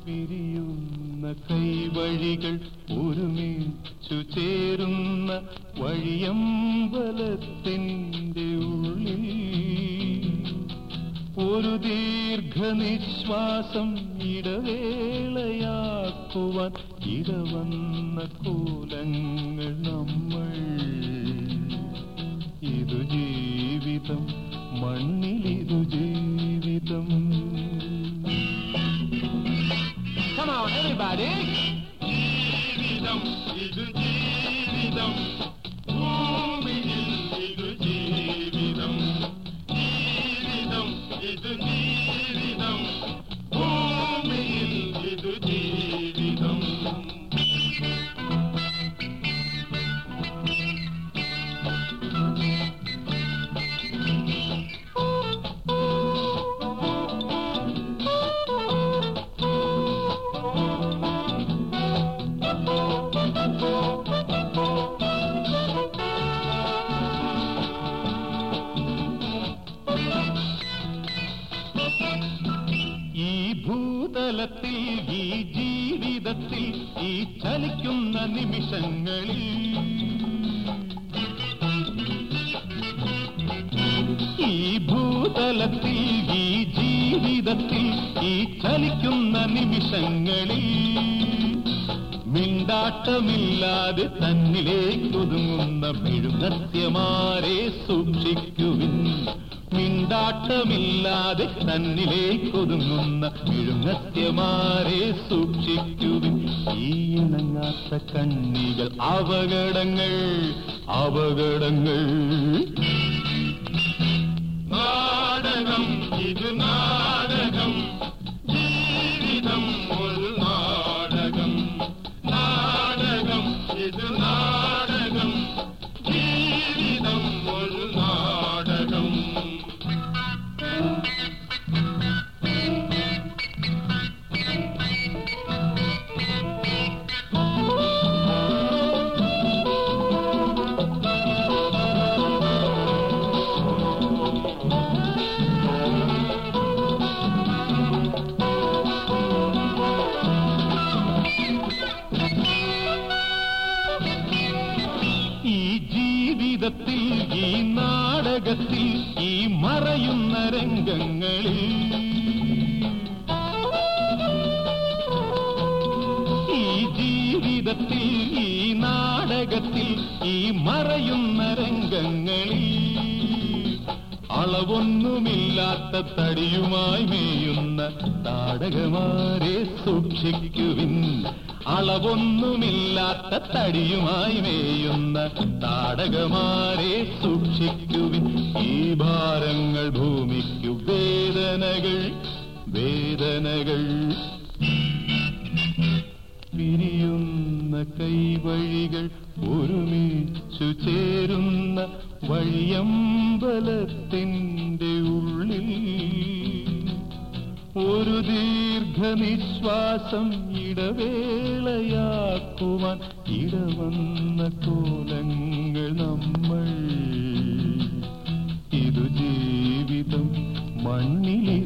പിരിയുന്ന കൈവഴികൾ ഒരുമിച്ചു ചേരുന്ന വഴിയമ്പലത്തിൻ്റെ ഉള്ളിൽ ഒരു ദീർഘനിശ്വാസം ഇടവേളയാക്കുവാൻ ഇടവന്ന കോലങ്ങൾ നമ്മൾ ഇതു ജീവിതം മണ്ണിലിതു ജീവിതം Come on, everybody. ജീവിതം ഇതു ജീവിതം ഭൂമിയിൽ ഇതു ജീവിതം ജീവിതം ഇതു ജീവിതം ഭൂമിയിൽ ഇതു ജീവിതം ഈ ഭൂതലത്തിൽ ഈ ജീവിതത്തിൽ ഈ ചലിക്കുന്ന നിമിഷങ്ങളിൽ ഈ ഭൂതലത്തിൽ ഈ ജീവിതത്തിൽ ഈ ചലിക്കുന്ന നിമിഷങ്ങളിൽ മിണ്ടാട്ടമില്ലാതെ തന്നിലേക്കൊതുങ്ങുന്ന മെഴുകത്യമാരെ സൂക്ഷിക്കുവിൻ മിണ്ടാട്ടമില്ലാതെ തന്നിലേക്കൊതുങ്ങുന്ന മെഴുങ്ങത്യമാരെ സൂക്ഷിക്കുവിൻ ഈ ഇണങ്ങാത്ത കണ്ണികൾ അപകടങ്ങൾ അപകടങ്ങൾ നാടകം ഇത് നാടകം ജീവിതം ഒരു നാടകം നാടകം ഇത് നാടകം ജീവിതം ഒരു നാടകം ഈ ജീവിതത്തിൽ ഈ നാടകത്തിൽ ഈ മറയുന്ന രംഗങ്ങളിൽ ഈ ജീവിതത്തിൽ ഈ നാടകത്തിൽ ഈ മറയുന്ന രംഗങ്ങളിൽ അളവൊന്നുമില്ലാത്ത തടിയുമായി മേയുന്ന നാടകമാരെ സൂക്ഷിക്കുവിൻ അളവൊന്നുമില്ലാത്ത തടിയുമായി മേയുന്ന നാടകമാരെ സൂക്ഷിക്കുവിൻ ഈ ഭാരങ്ങൾ ഭൂമിക്കു വേദനകൾ വേദനകൾ പിരിയുന്ന കൈവഴികൾ ഒരുമിച്ചു ചേരുന്ന വഴിയമ്പലത്തിൻ്റെ ഉള്ളിൽ ഒരു ദീർഘനിശ്വാസം ഇടവേളയാക്കുവാൻ ഇടവന്ന കോലങ്ങൾ നമ്മൾ ഇതു ജീവിതം മണ്ണിലെ